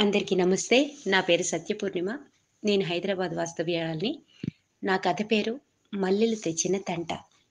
అందరికీ నమస్తే నా పేరు సత్యపూర్ణిమ నేను హైదరాబాద్ వాస్తవ్యాలని నా కథ పేరు మల్లెలు తెచ్చిన తంట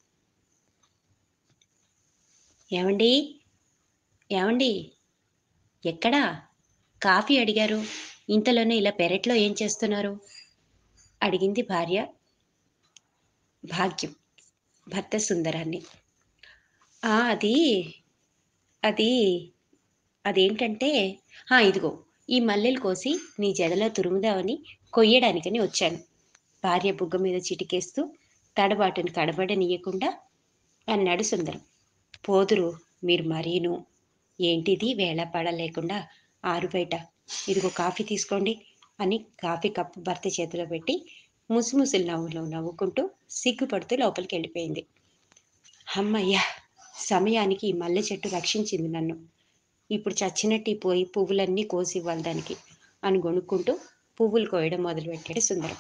ఏమండి ఏమండి ఎక్కడా కాఫీ అడిగారు ఇంతలోనే ఇలా పెరట్లో ఏం చేస్తున్నారు అడిగింది భార్య భాగ్యం భర్త సుందరాన్ని "ఆ, అది అది అదేంటంటే "ఆ, ఇదిగో ఈ మల్లెలు కోసి నీ జడలో తురుముదామని కొయ్యడానికని వచ్చాను భార్య బుగ్గ మీద చిటికేస్తూ తడబాటుని కడబడనీయకుండా అన్నాడు సుందరం పోదురు మీరు మరీను ఏంటిది వేళపాడ లేకుండా ఆరు బయట ఇదిగో కాఫీ తీసుకోండి అని కాఫీ కప్పు భర్త చేతిలో పెట్టి ముసిముసిలు నవ్వులు నవ్వుకుంటూ సిగ్గుపడుతూ లోపలికి వెళ్ళిపోయింది అమ్మయ్యా సమయానికి ఈ మల్లె చెట్టు రక్షించింది నన్ను ఇప్పుడు చచ్చినట్టు ఈ పోయి పువ్వులన్నీ కోసి ఇవ్వాలి దానికి అని గొనుక్కుంటూ పువ్వులు కోయడం మొదలుపెట్టాడు సుందరం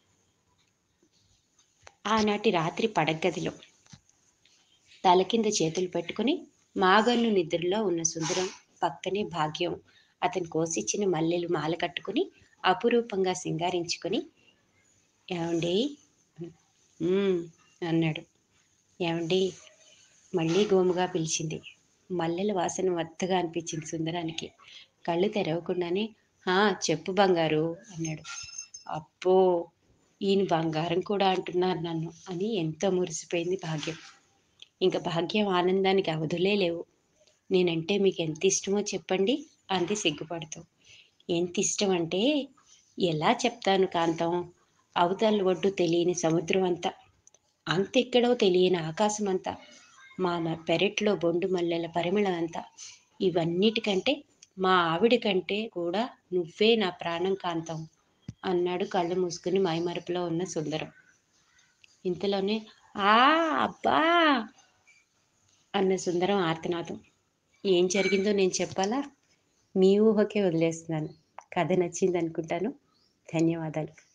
ఆనాటి రాత్రి పడగదిలో తల కింద చేతులు పెట్టుకుని మాగన్ను నిద్రలో ఉన్న సుందరం పక్కనే భాగ్యం అతని కోసిచ్చిన మల్లెలు మాల కట్టుకుని అపురూపంగా సింగారించుకొని ఏమండి "ఉమ్," అన్నాడు ఏమండి మళ్ళీ గోముగా పిలిచింది మల్లెల వాసన వత్తగా అనిపించింది సుందరానికి కళ్ళు తెరవకుండానే "ఆ, చెప్పు బంగారు అన్నాడు అప్పో ఈయన బంగారం కూడా అంటున్నారు నన్ను అని ఎంతో మురిసిపోయింది భాగ్యం ఇంకా భాగ్యం ఆనందానికి అవధులే లేవు నేనంటే మీకు ఎంత ఇష్టమో చెప్పండి అంది సిగ్గుపడుతూ ఎంత ఇష్టం అంటే ఎలా చెప్తాను కాంతం అవతల ఒడ్డు తెలియని సముద్రం అంతా అంతెక్కడో తెలియని ఆకాశం అంతా మా మ- పెరట్లో బొండు మల్లెల పరిమళం అంతా ఇవన్నిటికంటే మా ఆవిడ కంటే కూడా నువ్వే నా ప్రాణం కాంతం అన్నాడు కళ్ళు మూసుకుని మైమరపులో ఉన్న సుందరం ఇంతలోనే ఆ అబ్బా అన్న సుందరం ఆర్తనాదం ఏం జరిగిందో నేను చెప్పాలా మీ ఊహకే వదిలేస్తున్నాను కథ నచ్చింది అనుకుంటాను ధన్యవాదాలు